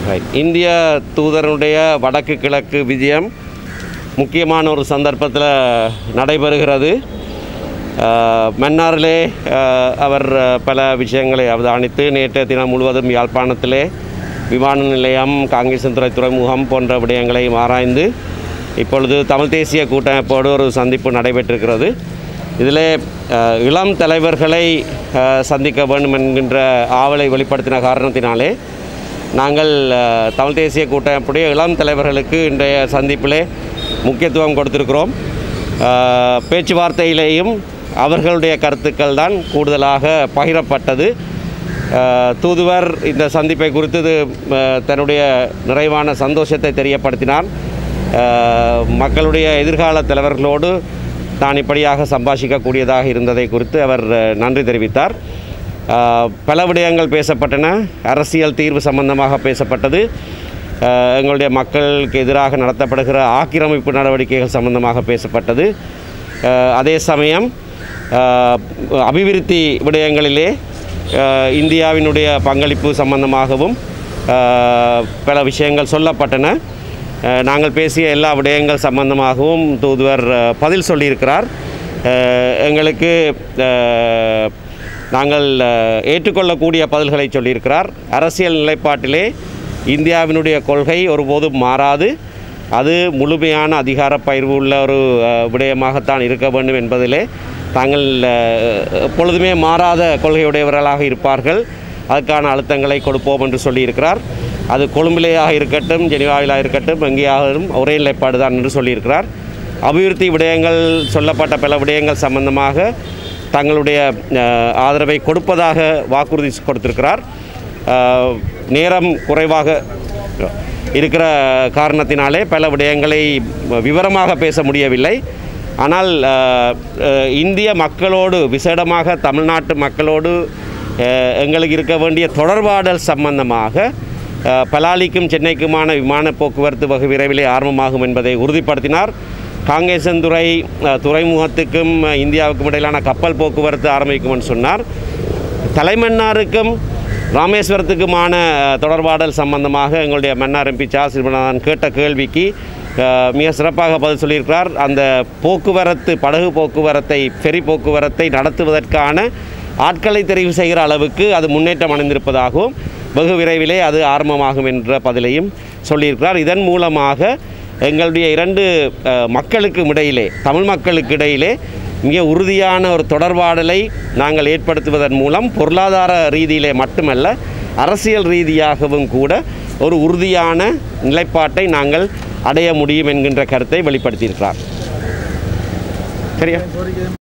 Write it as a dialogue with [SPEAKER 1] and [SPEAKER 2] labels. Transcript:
[SPEAKER 1] right இந்திய தூதருடைய வடக்கு கிழக்கு விஜயம் முக்கியமான ஒரு சந்தர்ப்பத்தில் நடைபெறுகிறது அஹ், மன்னாரிலே அஹ், அவர் அஹ், பல விஷயங்களை அவதானித்து நேற்றைய தினம் முழுவதும் யாழ்ப்பாணத்திலே விமான நிலையம் காங்கேசன்துறை துறைமுகம் போன்ற விடயங்களை ஆராய்ந்து இப்பொழுது தமிழ் தேசிய கூட்டமைப்போடு ஒரு சந்திப்பு நடைபெற்றிருக்கிறது இதிலே அஹ், இளம் தலைவர்களை அஹ், சந்திக்க வேண்டும் என்கின்ற ஆவலை வெளிப்படுத்தின காரணத்தினாலே நாங்கள் அஹ், தமிழ் தேசிய கூட்டமைப்புடைய இளம் தலைவர்களுக்கு இன்றைய சந்திப்பிலே முக்கியத்துவம் கொடுத்திருக்கிறோம் அஹ், பேச்சுவார்த்தையிலேயும் அவர்களுடைய கருத்துக்கள் தான் கூடுதலாக பகிரப்பட்டது அஹ், தூதுவர் இந்த சந்திப்பை குறித்து இது, அஹ், தன்னுடைய நிறைவான சந்தோஷத்தை தெரியப்படுத்தினார் அஹ், மக்களுடைய எதிர்கால தலைவர்களோடு தான் இப்படியாக சம்பாஷிக்கக்கூடியதாக இருந்ததை குறித்து அவர் அஹ், நன்றி தெரிவித்தார் அஹ், பல விடயங்கள் பேசப்பட்டன அரசியல் தீர்வு சம்பந்தமாக பேசப்பட்டது அஹ், எங்களுடைய மக்களுக்கு எதிராக நடத்தப்படுகிற ஆக்கிரமிப்பு நடவடிக்கைகள் சம்பந்தமாக பேசப்பட்டது அஹ், அதே சமயம் அஹ், அபிவிருத்தி விடயங்களிலே அஹ், இந்தியாவினுடைய பங்களிப்பு சம்பந்தமாகவும் அஹ், பல விஷயங்கள் சொல்லப்பட்டன அஹ், நாங்கள் பேசிய எல்லா விடயங்கள் சம்பந்தமாகவும் தூதுவர் அஹ், பதில் சொல்லியிருக்கிறார் அஹ், எங்களுக்கு அஹ், நாங்கள் அஹ், ஏற்றுக்கொள்ளக்கூடிய பதில்களை சொல்லியிருக்கிறார் அரசியல் நிலைப்பாட்டிலே இந்தியாவினுடைய கொள்கை ஒருபோதும் மாறாது அது முழுமையான அதிகார பயிர்வு உள்ள ஒரு அஹ், விடயமாகத்தான் இருக்க வேண்டும் என்பதிலே தாங்கள் அஹ், எப்பொழுதுமே மாறாத கொள்கையுடையவர்களாக இருப்பார்கள் அதுக்கான அழுத்தங்களை கொடுப்போம் என்று சொல்லியிருக்கிறார் அது கொழும்பிலேயாக இருக்கட்டும் ஜெனிவாவிலாக இருக்கட்டும் எங்கேயாகவும் ஒரே நிலைப்பாடு தான் என்று சொல்லியிருக்கிறார் அபிவிருத்தி விடயங்கள் சொல்லப்பட்ட பல விடயங்கள் சம்பந்தமாக தங்களுடைய அஹ், ஆதரவை கொடுப்பதாக வாக்குறுதி கொடுத்திருக்கிறார் அஹ், நேரம் குறைவாக இருக்கிற காரணத்தினாலே பல விடயங்களை விவரமாக பேச முடியவில்லை ஆனால் அஹ், அஹ், இந்திய மக்களோடு விசேடமாக தமிழ்நாட்டு மக்களோடு அஹ், எங்களுக்கு இருக்க வேண்டிய தொடர்பாடல் சம்பந்தமாக அஹ், பலாலிக்கும் சென்னைக்குமான விமான போக்குவரத்து வகை விரைவிலே ஆரம்பமாகும் என்பதை உறுதிப்படுத்தினார் காங்கேசன்துறை அஹ், துறைமுகத்துக்கும் அஹ், இந்தியாவுக்கும் இடையிலான கப்பல் போக்குவரத்து ஆரம்பிக்கும் என்று சொன்னார் தலைமன்னாருக்கும் ராமேஸ்வரத்துக்குமான அஹ், தொடர்பாடல் சம்பந்தமாக எங்களுடைய மன்னார் எம்பி சா சிறுவனான் கேட்ட கேள்விக்கு அஹ், மிக சிறப்பாக பதில் சொல்லியிருக்கிறார் அந்த போக்குவரத்து படகு போக்குவரத்தை ஃபெரி போக்குவரத்தை நடத்துவதற்கான ஆட்களை தெரிவு செய்கிற அளவுக்கு அது முன்னேற்றம் அடைந்திருப்பதாகவும் வெகு விரைவிலே அது ஆரம்பமாகும் என்ற பதிலையும் சொல்லியிருக்கிறார் இதன் மூலமாக எங்களுடைய இரண்டு அஹ், மக்களுக்கும் இடையிலே தமிழ் மக்களுக்கு இடையிலே மிக உறுதியான ஒரு தொடர்பாடலை நாங்கள் ஏற்படுத்துவதன் மூலம் பொருளாதார ரீதியிலே மட்டுமல்ல அரசியல் ரீதியாகவும் கூட ஒரு உறுதியான நிலைப்பாட்டை நாங்கள் அடைய முடியும் என்கின்ற கருத்தை வெளிப்படுத்தியிருக்கிறார் சரியா